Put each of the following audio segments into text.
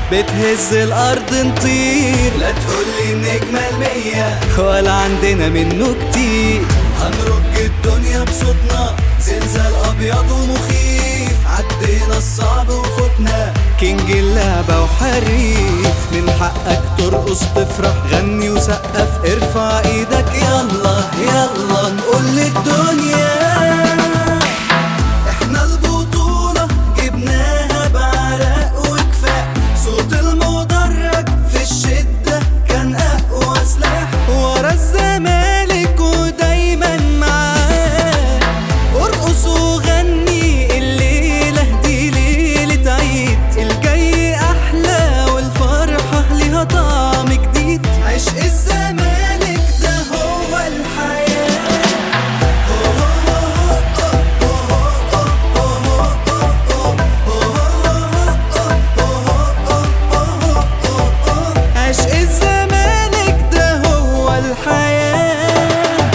بتهز الارض نطير لا تقولي النجمة المية ولا عندنا منه كتير هنرج الدنيا بصوتنا زلزال ابيض ومخيف عدينا الصعب وفوتنا كينج اللعبة وحريف من حقك ترقص تفرح غني وسقف ارفع ايدك يلا يلا نقول للدنيا احنا البطولة جبناها بعرق وكفاح صوت المدرج في الشدة كان أقوى سلاح ورا الزمالك ودايما معاه ارقص وغني الليلة دي ليلة عيد الجاي أحلى والفرحة ليها طعم جديد عشق الزمالك ده هو الحياة عشق الزمالك ده هو الحياة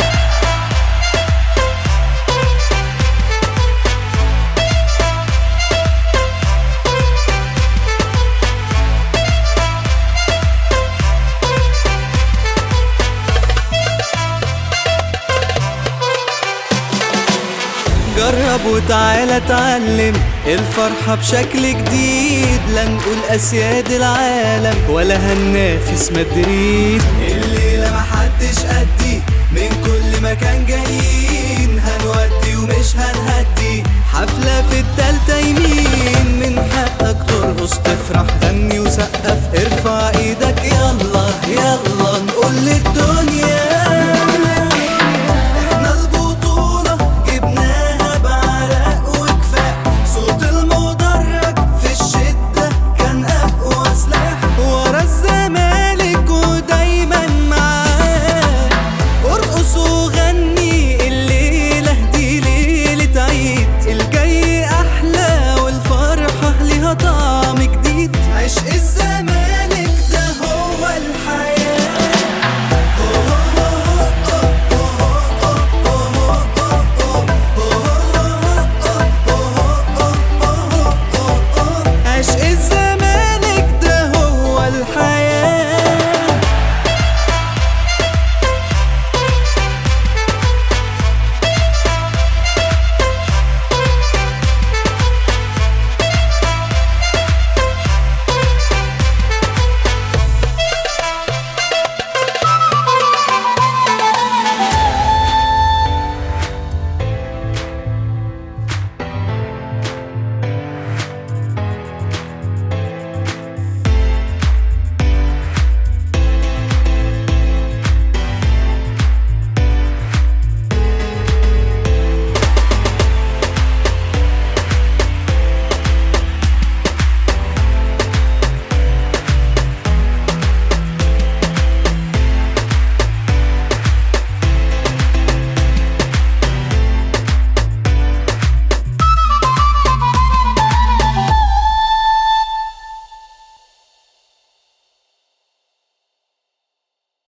جرب وتعالى اتعلم الفرحة بشكل جديد لا نقول أسياد العالم ولا هننافس مدريد الليلة محدش قدي من كل مكان جايين هنودي ومش هنهدي حفلة في التالتة يمين من حقك ترقص تفرح غني وسقف ارفع ايدك يلا يلا نقول للدنيا